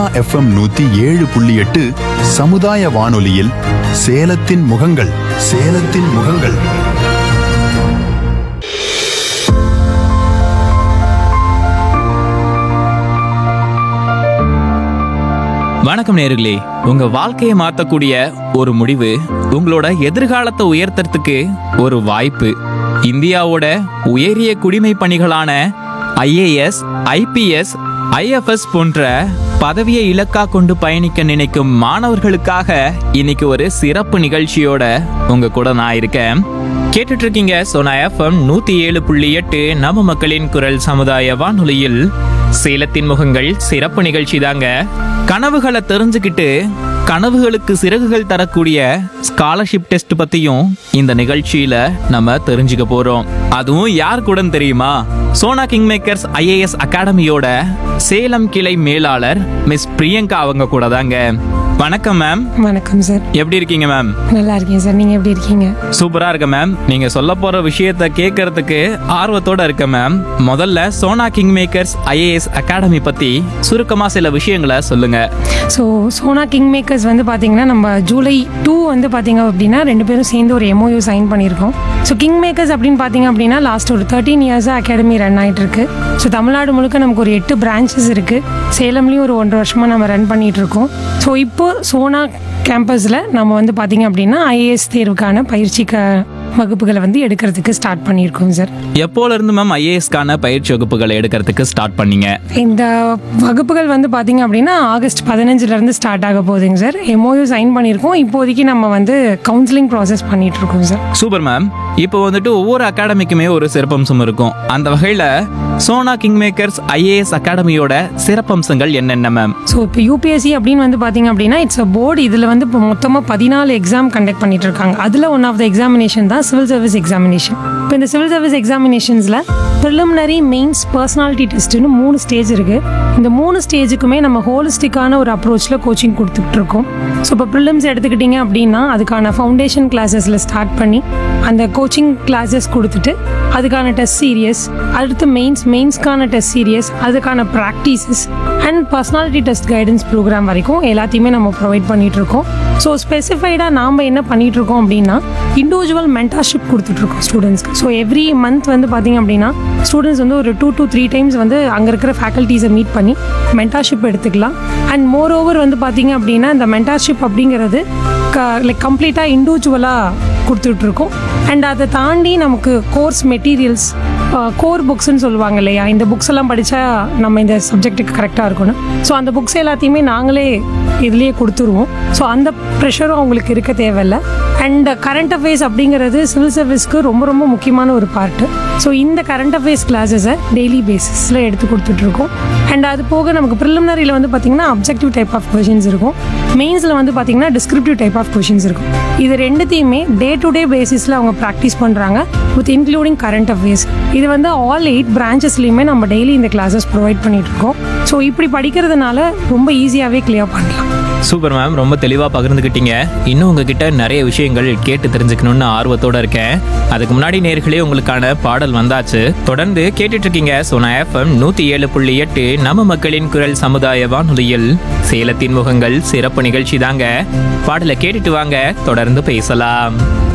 FM நூத்தி ஏழு புள்ளி எட்டு சமுதாய வானொலியில் சேலத்தின் முகங்கள் சேலத்தின் முகங்கள் வணக்கம் நேர்களே உங்க வாழ்க்கையை மாத்தக்கூடிய ஒரு முடிவு உங்களோட எதிர்காலத்தை உயர்த்துறதுக்கு ஒரு வாய்ப்பு இந்தியாவோட உயரிய குடிமை பணிகளான ஐஏஎஸ் ஐபிஎஸ் ஐஎஃப்எஸ் போன்ற பதவியை இலக்கா கொண்டு பயணிக்க நினைக்கும் மாணவர்களுக்காக இன்னைக்கு ஒரு சிறப்பு நிகழ்ச்சியோட உங்க கூட நான் இருக்கேன் கேட்டுட்டு இருக்கீங்க சோனா எஃப்எம் நூத்தி ஏழு புள்ளி எட்டு நம்ம மக்களின் குரல் சமுதாய வானொலியில் சேலத்தின் முகங்கள் சிறப்பு நிகழ்ச்சி தாங்க கனவுகளை தெரிஞ்சுக்கிட்டு கனவுகளுக்கு சிறகுகள் தரக்கூடிய ஸ்காலர்ஷிப் டெஸ்ட் பத்தியும் இந்த நிகழ்ச்சியில நம்ம தெரிஞ்சுக்க போறோம் அதுவும் யார் கூட தெரியுமா சோனா கிங் மேக்கர்ஸ் ஐஏஎஸ் அகாடமியோட சேலம் கிளை மேலாளர் மிஸ் பிரியங்கா அவங்க கூட தாங்க வணக்கம் மேம் வணக்கம் சார் எப்படி இருக்கீங்க மேம் நல்லா இருக்கேன் சார் நீங்க எப்படி இருக்கீங்க சூப்பரா இருக்க மேம் நீங்க சொல்ல போற விஷயத்த கேட்கறதுக்கு ஆர்வத்தோட இருக்க மேம் முதல்ல Sona king makers IAS academy பத்தி சுருக்கமா சில விஷயங்களை சொல்லுங்க ஸோ சோனா கிங் மேக்கர்ஸ் வந்து பார்த்தீங்கன்னா நம்ம ஜூலை டூ வந்து பார்த்தீங்க அப்படின்னா ரெண்டு பேரும் சேர்ந்து ஒரு எம்ஓயூ சைன் பண்ணியிருக்கோம் ஸோ கிங் மேக்கர்ஸ் அப்படின்னு பார்த்தீங்க அப்படின்னா லாஸ்ட் ஒரு தேர்ட்டீன் இயர்ஸாக அகாடமி ரன் ஆயிட்டு இருக்கு ஸோ தமிழ்நாடு முழுக்க நமக்கு ஒரு எட்டு பிரான்ச்சஸ் இருக்கு சேலம்லேயும் ஒரு ஒன்றரை வருஷமாக நம்ம ரன் பண்ணிட்டு இருக்கோம் ஸோ இப்போ சோனா கேம்பஸில் நம்ம வந்து பார்த்தீங்க அப்படின்னா ஐஏஎஸ் தேர்வுக்கான பயிற்சி க வகுப்புகளை வந்து எடுக்கிறதுக்கு ஸ்டார்ட் பண்ணியிருக்கோம் சார் எப்போல இருந்து மேம் ஐஏஎஸ்க்கான பயிற்சி வகுப்புகளை எடுக்கிறதுக்கு ஸ்டார்ட் பண்ணீங்க இந்த வகுப்புகள் வந்து பார்த்தீங்க அப்படின்னா ஆகஸ்ட் பதினஞ்சுலேருந்து ஸ்டார்ட் ஆக போகுதுங்க சார் எம்ஓயூ சைன் பண்ணியிருக்கோம் இப்போதைக்கு நம்ம வந்து கவுன்சிலிங் ப்ராசஸ் பண்ணிட்டு இருக்கோம் சார் சூப்பர் மேம் இப்போ வந்துட்டு ஒவ்வொரு அகாடமிக்குமே ஒரு சிறப்பம்சம் இருக்கும் அந்த வகையில சோனா கிங் மேக்கர்ஸ் ஐஏஎஸ் அகாடமியோட சிறப்பம்சங்கள் என்னென்ன மேம் ஸோ இப்போ யூபிஎஸ்சி அப்படின்னு வந்து பார்த்தீங்க அப்படின்னா இட்ஸ் அ போர்டு இதில் வந்து இப்போ மொத்தமாக பதினாலு எக்ஸாம் கண்டக்ட் பண்ணிட்டு இருக்காங்க அதில் ஒன் ஆஃப் த எக்ஸாமினேஷன் தான் சிவில் சர்வீஸ் எக்ஸாமினேஷன் இப்போ இந்த சிவில் சர்வீஸ் எக்ஸாமினேஷன்ஸில் ப்ரிலிமினரி மெயின்ஸ் பர்சனாலிட்டி டெஸ்ட்னு மூணு ஸ்டேஜ் இருக்குது இந்த மூணு ஸ்டேஜுக்குமே நம்ம ஹோலிஸ்டிக்கான ஒரு அப்ரோச்சில் கோச்சிங் கொடுத்துட்டு இருக்கோம் ஸோ இப்போ ப்ரிலிம்ஸ் எடுத்துக்கிட்டிங்க அப்படின்னா அதுக்கான ஃபவுண்டேஷன் கிளாஸஸில் ஸ்டார்ட் பண்ணி அந்த கோச்சிங் கிளாஸஸ் கொடுத்துட்டு அதுக்கான டெஸ்ட் சீரியஸ் அடுத்து மெயின்ஸ் மெயின்ஸ்க்கான டெஸ்ட் சீரியஸ் அதுக்கான practices and personality test guidance program வரைக்கும் எல்லாத்தையுமே நம்ம ப்ரொவைட் பண்ணிட்டு இருக்கோம் ஸோ ஸ்பெசிஃபைடாக நாம் என்ன பண்ணிட்டு இருக்கோம் அப்படின்னா இண்டிவிஜுவல் மென்டர்ஷிப் கொடுத்துட்ருக்கோம் ஸ்டூடெண்ட்ஸ்க்கு ஸோ எவ்ரி மந்த் வந்து பார்த்தீங்க அப்படின்னா ஸ்டூடெண்ட்ஸ் வந்து ஒரு டூ டு த்ரீ டைம்ஸ் வந்து அங்கே இருக்கிற ஃபேக்கல்ட்டிஸை மீட் பண்ணி மென்டர்ஷிப் எடுத்துக்கலாம் அண்ட் மோர் ஓவர் வந்து பார்த்தீங்க அப்படின்னா இந்த மென்டர்ஷிப் அப்படிங்கிறது லைக் கம்ப்ளீட்டாக இண்டிவிஜுவலாக கொடுத்துட்ருக்கோம் அண்ட் அதை தாண்டி நமக்கு கோர்ஸ் மெட்டீரியல்ஸ் கோர் புக்ஸ்ன்னு சொல்லுவாங்க இல்லையா இந்த புக்ஸ் எல்லாம் படித்தா நம்ம இந்த சப்ஜெக்ட்டுக்கு கரெக்டாக இருக்கணும் ஸோ அந்த புக்ஸ் எல்லாத்தையுமே நாங்களே இதுலேயே கொடுத்துருவோம் ஸோ அந்த ப்ரெஷரும் அவங்களுக்கு இருக்க தேவையில்ல அண்ட் கரண்ட் அஃபேர்ஸ் அப்படிங்கிறது சிவில் சர்வீஸ்க்கு ரொம்ப ரொம்ப முக்கியமான ஒரு பார்ட்டு ஸோ இந்த கரண்ட் அஃபேர்ஸ் கிளாஸஸை டெய்லி பேசிஸில் எடுத்து கொடுத்துட்ருக்கோம் அண்ட் அது போக நமக்கு ப்ரிலிமினரியில் வந்து பார்த்திங்கன்னா அப்ஜெக்டிவ் டைப் ஆஃப் கொஷின்ஸ் இருக்கும் மெயின்ஸில் வந்து பார்த்திங்கன்னா டிஸ்கிரிப்டிவ் டைப் ஆஃப் கொஷின்ஸ் இருக்கும் இது ரெண்டுத்தையுமே டே டு டே பேசிஸில் அவங்க ப்ராக்டிஸ் பண்ணுறாங்க வித் இன்க்ளூடிங் கரண்ட் அஃபேர்ஸ் இது வந்து ஆல் எயிட் பிரான்ச்சஸ்லையுமே நம்ம டெய்லி இந்த கிளாஸஸ் ப்ரொவைட் பண்ணிட்டு இருக்கோம் ஸோ இப்படி படிக்கிறதுனால ரொம்ப ஈஸியாகவே கிளியர் பண்ணலாம் சூப்பர் மேம் ரொம்ப தெளிவாக பகிர்ந்துக்கிட்டீங்க இன்னும் உங்ககிட்ட நிறைய விஷயங்கள் கேட்டு தெரிஞ்சுக்கணும்னு ஆர்வத்தோட இருக்கேன் அதுக்கு முன்னாடி நேர்களே உங்களுக்கான பாடல் வந்தாச்சு தொடர்ந்து கேட்டுட்டு இருக்கீங்க சோனா எஃப்எம் நூற்றி ஏழு புள்ளி எட்டு நம்ம மக்களின் குரல் சமுதாய வானொலியில் சேலத்தின் முகங்கள் சிறப்பு நிகழ்ச்சி தாங்க பாடலை கேட்டுட்டு வாங்க தொடர்ந்து பேசலாம்